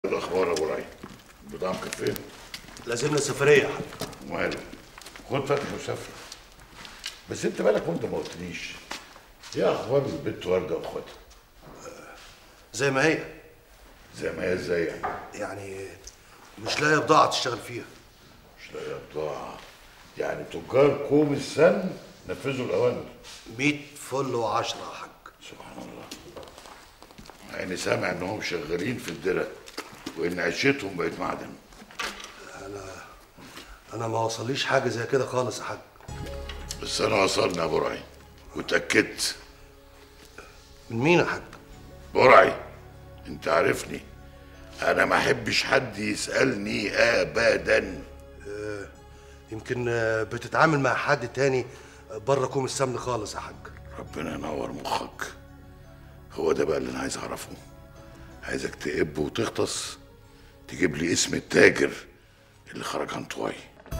الاخبار يا ابو رعي البضاعه مكفيه لازمنا سفريه يا حاج وماله خد فتحي وسافر بس انت بالك وانت ما قلتليش ايه اخبار البت ورده واخواتها زي ما هي زي ما هي ازاي يعني يعني مش لاقيه بضاعه تشتغل فيها مش لاقيه بضاعه يعني تجار كوم السن نفذوا الاوامر 100 فل و10 يا حاج سبحان الله يعني سامع انهم شغالين في الدرة وان عيشتهم بقت معدن انا ما وصليش حاجه زي كده خالص يا حاج بس انا وصلنا يا ابو رعي واتاكدت من مين يا حاج برعي انت عارفني انا ما احبش حد يسالني ابدا يمكن آه، بتتعامل مع حد تاني بره كوم السمن خالص يا حاج ربنا ينور مخك هو ده بقى اللي انا عايز اعرفه عايزك تقب وتغطس تجيب لي اسم التاجر اللي خرج عن طوعي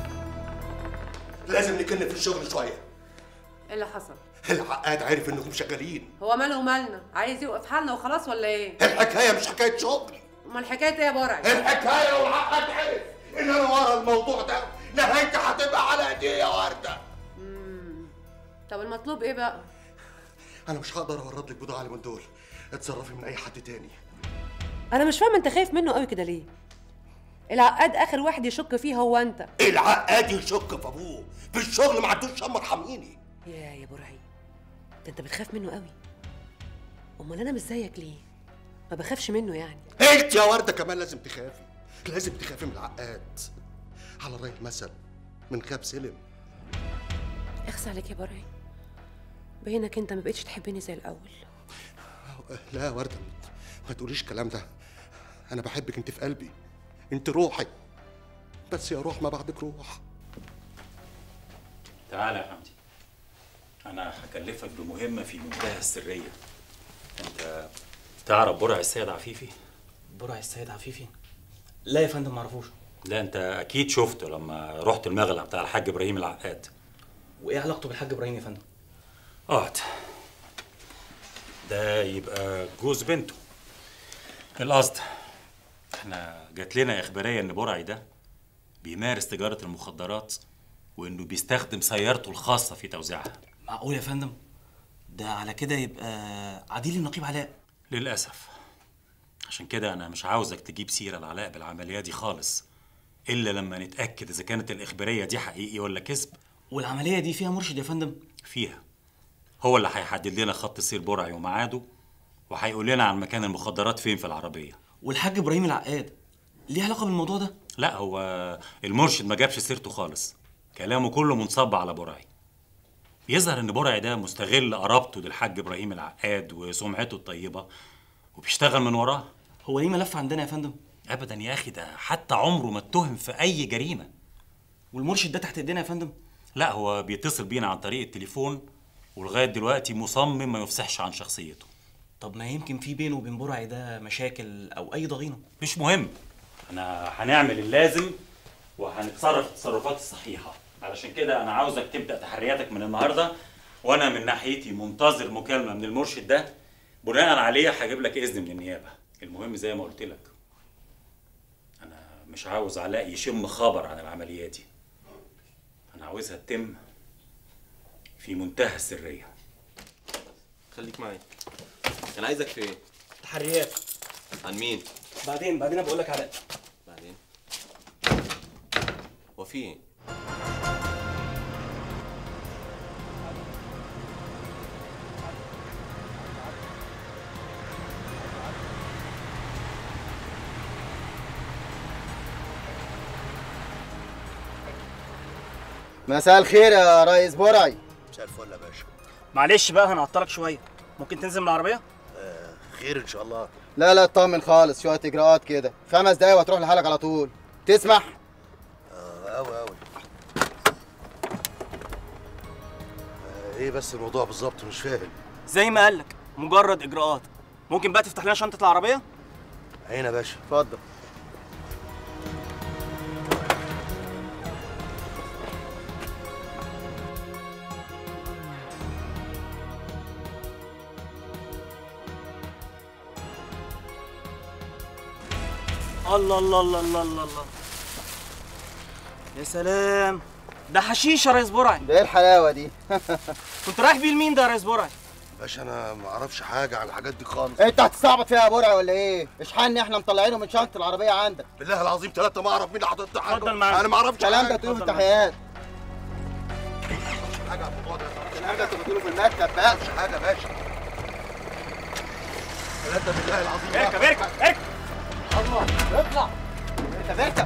لازم نكلم في الشغل شويه ايه اللي حصل؟ العقاد عارف انكم شغالين هو ماله ومالنا؟ عايز يوقف حالنا وخلاص ولا ايه؟ الحكايه مش حكايه شغل امال الحكايه ايه يا برعي؟ الحكايه والعقاد عارف ان انا ورا الموضوع ده نهايتي هتبقى على ايدي يا ورده طب المطلوب ايه بقى؟ انا مش هقدر اورد لك بضاعه من دول اتصرفي من اي حد تاني انا مش فاهمه انت خايف منه قوي كده ليه؟ العقاد اخر واحد يشك فيه هو انت العقاد يشك في ابوه في الشغل ما عندوش شم ارحميني يا يا برعي ده انت بتخاف منه قوي امال انا مش زيك ليه؟ ما بخافش منه يعني انت يا ورده كمان لازم تخافي لازم تخافي من العقاد على راي المثل من خاب سلم اخس عليك يا برعي باينك انت ما بقتش تحبني زي الاول لا يا ورده ما تقوليش الكلام ده انا بحبك انت في قلبي انت روحي بس يا روح ما بعدك روح تعالى يا حمدي انا هكلفك بمهمه في منتهى السريه انت تعرف برع السيد عفيفي برع السيد عفيفي لا يا فندم معرفوش لا انت اكيد شفته لما رحت المغلى بتاع الحاج ابراهيم العقاد وايه علاقته بالحاج ابراهيم يا فندم اقعد ده يبقى جوز بنته القصد احنا جات لنا اخباريه ان برعي ده بيمارس تجاره المخدرات وانه بيستخدم سيارته الخاصه في توزيعها معقول يا فندم ده على كده يبقى عديل النقيب علاء للأسف عشان كده أنا مش عاوزك تجيب سيرة لعلاء بالعملية دي خالص إلا لما نتأكد إذا كانت الإخبارية دي حقيقي ولا كذب والعمليه دي فيها مرشد يا فندم فيها هو اللي هيحدد لنا خط سير برعي وميعاده وهيقول لنا عن مكان المخدرات فين في العربية والحاج ابراهيم العقاد ليه علاقه بالموضوع ده لا هو المرشد ما جابش سيرته خالص كلامه كله منصب على برعي يظهر ان برعي ده مستغل قرابته للحاج ابراهيم العقاد وسمعته الطيبه وبيشتغل من وراه هو ليه ملف عندنا يا فندم ابدا يا اخي ده حتى عمره ما اتهم في اي جريمه والمرشد ده تحت ايدينا يا فندم لا هو بيتصل بينا عن طريق التليفون ولغايه دلوقتي مصمم ما يفصحش عن شخصيته طب ما يمكن في بينه وبين برعي ده مشاكل او اي ضغينه مش مهم انا هنعمل اللازم وهنتصرف التصرفات الصحيحه علشان كده انا عاوزك تبدا تحرياتك من النهارده وانا من ناحيتي منتظر مكالمه من المرشد ده بناء عليه هجيب لك اذن من النيابه المهم زي ما قلت لك انا مش عاوز علاء يشم خبر عن العمليات دي انا عاوزها تتم في منتهى السريه خليك معايا كان عايزك في ايه؟ تحريات عن مين؟ بعدين بعدين بقول لك علاء بعدين هو في ايه؟ مساء الخير يا ريس برعي مساء الفل يا باشا معلش بقى هنعطلك شويه ممكن تنزل من العربيه خير ان شاء الله لا لا اطمن خالص شويه اجراءات كده خمس دقايق وهتروح لحالك على طول تسمح قوي قوي ايه بس الموضوع بالظبط مش فاهم زي ما قالك مجرد اجراءات ممكن بقى تفتح لنا شنطه العربيه عين يا باشا اتفضل الله الله الله الله الله الله يا سلام ده حشيش يا ريس برعي ده ايه الحلاوه دي كنت رايح بيه لمين ده يا ريس برعي باشا انا ما اعرفش حاجه عن الحاجات دي خالص انت هتستعبط فيها يا برع ولا ايه اشحني احنا مطلعينه من شنطه العربيه عندك بالله العظيم ثلاثه ما اعرف مين اللي حاطط ده حاجه اتفضل معانا. انا ما اعرفش الكلام ده حاجة. تقوله في التحيات حاجه على الموضوع ده الكلام ده تقوله في المكتب بقى مش حاجه يا باشا ثلاثه بالله العظيم اركب اركب اركب اطلع اركب اركب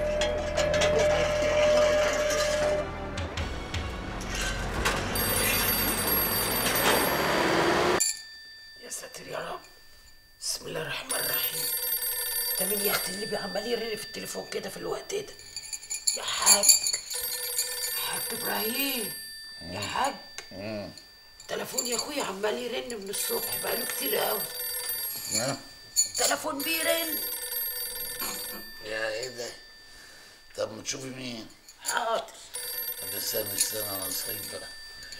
يا ساتر يا رب بسم الله الرحمن الرحيم ده مين يا اختي اللي عمال يرن في التليفون كده في الوقت ده يا حاج حاج ابراهيم يا حاج تليفون يا اخويا عمال يرن من الصبح بقاله كتير قوي التليفون بيرن يا ايه ده طب ما تشوفي مين حاضر طب استنى استنى انا صحيح بقى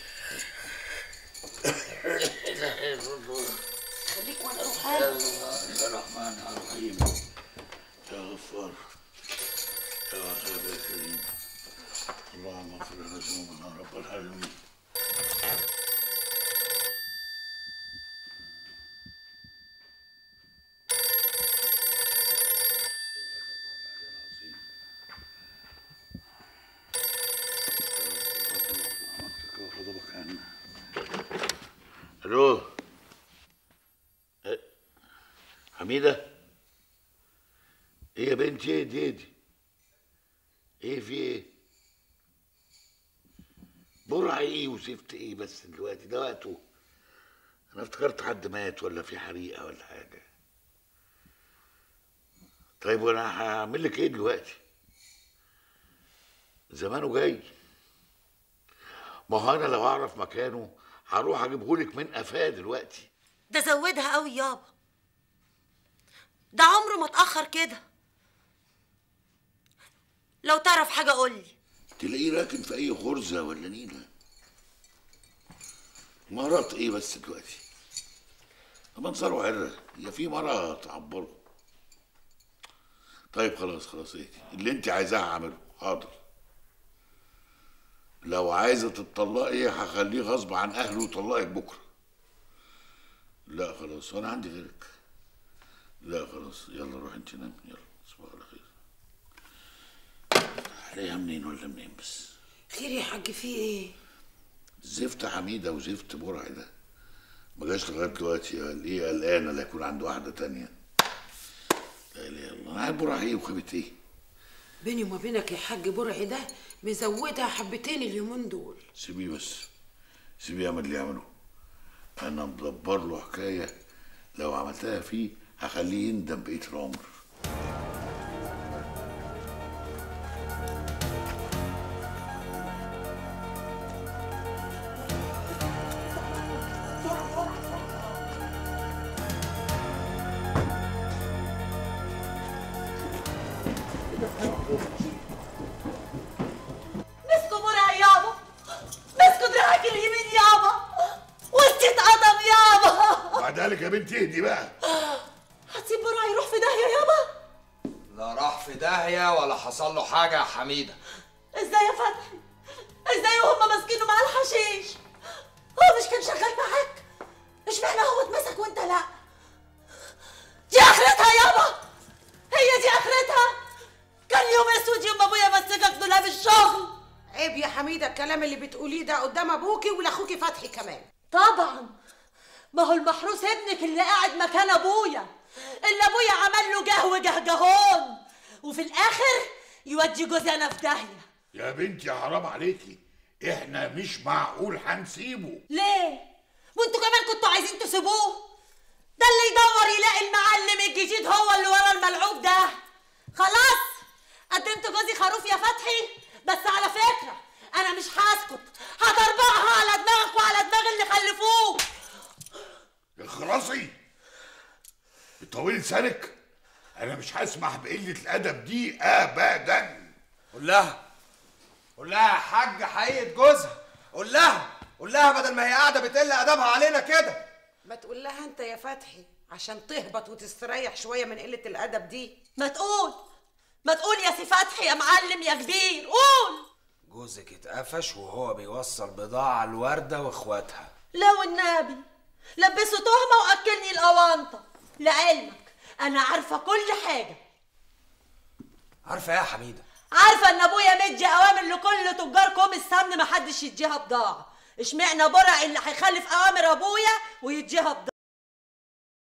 لا اله الا الله خليك وانا اروح يا حاجه الله يا رحمن يا رحيم يا غفار يا وهاب يا كريم اللهم اغفر لنا ذنوبنا يا رب العالمين الو إيه؟ حميدة ايه يا بنتي ايه دي دي ايه في ايه برع ايه وزفت ايه بس دلوقتي ده وقته انا افتكرت حد مات ولا في حريقة ولا حاجة طيب وانا هعمل لك ايه دلوقتي زمانه جاي ما هو انا لو اعرف مكانه هروح اجيبهولك من قفاه دلوقتي ده زودها قوي يابا ده عمره ما اتأخر كده لو تعرف حاجة قولي تلاقيه راكن في اي غرزه ولا نيله مرات ايه بس دلوقتي منظره عره هي في مره تعبره طيب خلاص خلاص ايه اللي انت عايزاه هعمله حاضر لو عايزه تتطلقي هخليه غصب عن اهله يطلقك بكره لا خلاص وانا عندي غيرك لا خلاص يلا روح انت نام يلا تصبح على خير عليها منين ولا منين بس خير يا حاج في ايه زفت حميدة وزفت برع ده ما جاش لغاية دلوقتي قال ايه قلقانة لا يكون عنده واحدة تانية لا اله الا الله انا عارف برع ايه وخيبة ايه بيني وما بينك يا حاج برعي ده مزودها حبتين اليومين دول سيبيه بس سيبيه يعمل اللي يعمله انا مدبر له حكاية لو عملتها فيه هخليه يندم بقية العمر مسكوا برعي يابا مسكوا دراعك اليمين يابا وسطي اتقطم يابا بعد ذلك يا بنتي اهدي بقى هتسيب برعي يروح في داهية يابا لا راح في داهية ولا حصل له حاجة يا حميدة ازاي يا فتحي ازاي وهم ماسكينه مع الحشيش هو مش كان شغال معاك اشمعنى هو اتمسك وانت لا دي اخرتها يابا هي دي اخرتها كان يوم اسود يوم ابويا مسكك دولاب الشغل عيب يا حميده الكلام اللي بتقوليه ده قدام ابوكي ولاخوكي فتحي كمان طبعا ما هو المحروس ابنك اللي قاعد مكان ابويا اللي ابويا عمل له جه وجهجهون وفي الاخر يودي جوزي انا في داهيه يا بنتي حرام عليكي احنا مش معقول هنسيبه ليه وانتوا كمان كنتوا عايزين تسيبوه ده اللي يدور يلاقي المعلم الجديد هو اللي ورا الملعوب ده خلاص قدمت جوزي خروف يا فتحي بس على فكره انا مش هسكت هضربها على دماغك وعلى دماغ اللي خلفوه اخرسي بطويل لسانك انا مش هسمح بقلة الادب دي ابدا قول لها قول لها يا حاج حقيقة جوزها قول لها قول لها بدل ما هي قاعدة بتقل أدبها علينا كده ما تقول لها انت يا فتحي عشان تهبط وتستريح شويه من قله الادب دي ما تقول ما تقول يا سي فتحي يا معلم يا كبير قول جوزك اتقفش وهو بيوصل بضاعة لوردة واخواتها لا والنبي لبسه تهمه واكلني الاونطه لعلمك انا عارفه كل حاجه عارفة ايه يا حميدة عارفه ان ابويا مدي اوامر لكل تجار كوم السمن محدش يديها بضاعه اشمعنى برع اللي هيخالف اوامر ابويا ويديها بضاعه